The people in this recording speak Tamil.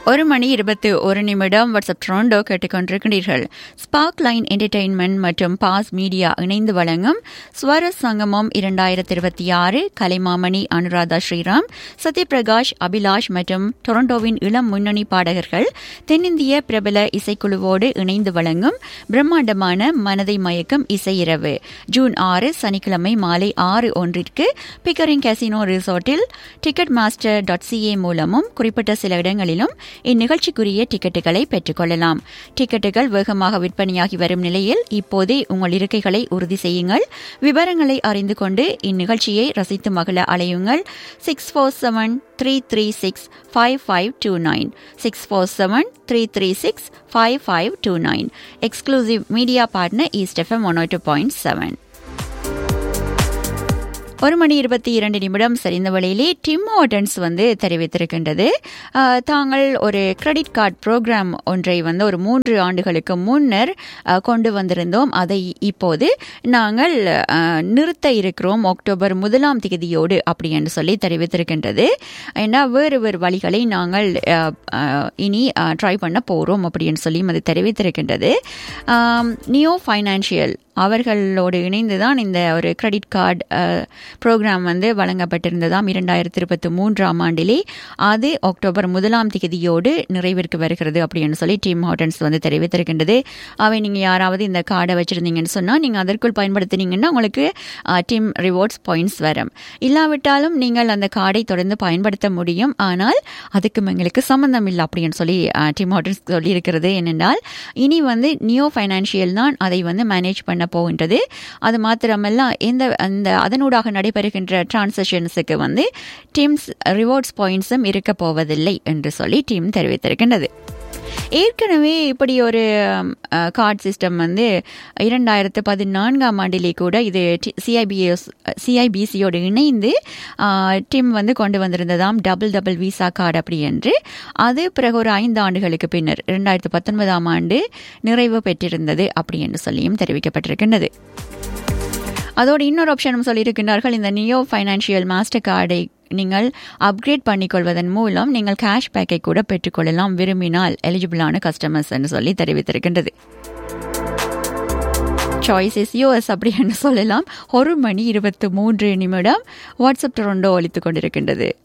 ஒரு மணி இருபத்தி ஒரு நிமிடம் வாட்ஸ்அப் ட்ரோண்டோ கேட்டுக்கொண்டிருக்கிறீர்கள் ஸ்பார்க் லைன் என்டர்டெயின்மெண்ட் மற்றும் பாஸ் மீடியா இணைந்து வழங்கும் ஸ்வர சங்கமம் இரண்டாயிரத்தி இருபத்தி ஆறு கலைமாமணி அனுராதா ஸ்ரீராம் சத்யபிரகாஷ் அபிலாஷ் மற்றும் டொரண்டோவின் இளம் முன்னணி பாடகர்கள் தென்னிந்திய பிரபல இசைக்குழுவோடு இணைந்து வழங்கும் பிரம்மாண்டமான மனதை மயக்கும் இசை இரவு ஜூன் ஆறு சனிக்கிழமை மாலை ஆறு ஒன்றிற்கு பிக்கரிங் கேசினோ ரிசார்ட்டில் டிக்கெட் மாஸ்டர் டாட் சிஏ மூலமும் குறிப்பிட்ட சில இடங்களிலும் இந்நிகழ்ச்சிக்குரிய டிக்கெட்டுகளை பெற்றுக்கொள்ளலாம் டிக்கெட்டுகள் வேகமாக விற்பனையாகி வரும் நிலையில் இப்போதே உங்கள் இருக்கைகளை உறுதி செய்யுங்கள் விவரங்களை அறிந்து கொண்டு இந்நிகழ்ச்சியை ரசித்து மகிழ அலையுங்கள் six four seven three three six five five two nine six four seven three three six five five two nine exclusive media partner East FM one two point seven ஒரு மணி இருபத்தி இரண்டு நிமிடம் சரிந்த வழியிலே டிம் ஹோட்டன்ஸ் வந்து தெரிவித்திருக்கின்றது ஆஹ், தாங்கள் ஒரு கிரெடிட் கார்டு ப்ரோக்ராம் ஒன்றை வந்து ஒரு மூன்று ஆண்டுகளுக்கு முன்னர் ஆஹ், கொண்டு வந்திருந்தோம் அதை இப்போது நாங்கள் ஆஹ், நிறுத்த இருக்கிறோம் அக்டோபர் முதலாம் தேதியோடு அப்படி என்று சொல்லி தெரிவித்திருக்கின்றது ஏன்னா வேறு வேறு வழிகளை நாங்கள் ஆஹ், ஆஹ், இனி ட்ரை பண்ண போகிறோம் அப்படின்னு சொல்லி அது தெரிவித்திருக்கின்றது நியோ ஃபைனான்சியல் அவர்களோடு இணைந்து தான் இந்த ஒரு கிரெடிட் கார்டு ப்ரோக்ராம் வந்து வழங்கப்பட்டிருந்ததாம் இரண்டாயிரத்தி இருபத்தி மூன்றாம் ஆண்டிலே அது அக்டோபர் முதலாம் தேதியோடு நிறைவிற்கு வருகிறது அப்படின்னு சொல்லி டீம் ஹாட்டன்ஸ் வந்து தெரிவித்திருக்கின்றது அவை நீங்கள் யாராவது இந்த கார்டை வச்சுருந்தீங்கன்னு சொன்னால் நீங்கள் அதற்குள் பயன்படுத்தினீங்கன்னா உங்களுக்கு டீம் ரிவார்ட்ஸ் பாயிண்ட்ஸ் வரும் இல்லாவிட்டாலும் நீங்கள் அந்த கார்டை தொடர்ந்து பயன்படுத்த முடியும் ஆனால் அதுக்கும் எங்களுக்கு சம்மந்தம் இல்லை அப்படின்னு சொல்லி டீம் ஹாட்டன்ஸ் சொல்லியிருக்கிறது என்னென்றால் இனி வந்து நியோ ஃபைனான்சியல் தான் அதை வந்து மேனேஜ் பண்ண போகின்றது அது மாத்திரமல்ல இந்த அந்த அதனூடாக நடைபெறுகின்ற டிரான்சாக்ஷன்ஸுக்கு வந்து டீம்ஸ் ரிவார்ட்ஸ் பாயிண்ட்ஸும் இருக்க போவதில்லை என்று சொல்லி டீம் தெரிவித்திருக்கின்றது ஏற்கனவே இப்படி ஒரு கார்டு சிஸ்டம் வந்து இரண்டாயிரத்து பதினான்காம் ஆண்டிலே கூட இது சிஐபிஎஸ் சிஐபிசியோடு இணைந்து டிம் வந்து கொண்டு வந்திருந்ததாம் டபுள் டபுள் விசா கார்டு அப்படி என்று அது பிறகு ஒரு ஐந்து ஆண்டுகளுக்கு பின்னர் இரண்டாயிரத்து பத்தொன்பதாம் ஆண்டு நிறைவு பெற்றிருந்தது அப்படி என்று சொல்லியும் தெரிவிக்கப்பட்டிருக்கின்றது அதோடு இன்னொரு ஆப்ஷனும் சொல்லியிருக்கின்றார்கள் இந்த நியோ ஃபைனான்சியல் மாஸ்டர் கார்டை நீங்கள் அப்கிரேட் பண்ணிக்கொள்வதன் மூலம் நீங்கள் கேஷ் பேக்கை கூட பெற்றுக்கொள்ளலாம் விரும்பினால் எலிஜிபிளான கஸ்டமர்ஸ் என்று சொல்லி தெரிவித்திருக்கின்றது சாய்ஸ் இஸ் யோஎஸ் அப்படின்னு சொல்லலாம் ஒரு மணி இருபத்தி மூன்று நிமிடம் வாட்ஸ்அப் டொரண்டோ ஒலித்துக் கொண்டிருக்கின்றது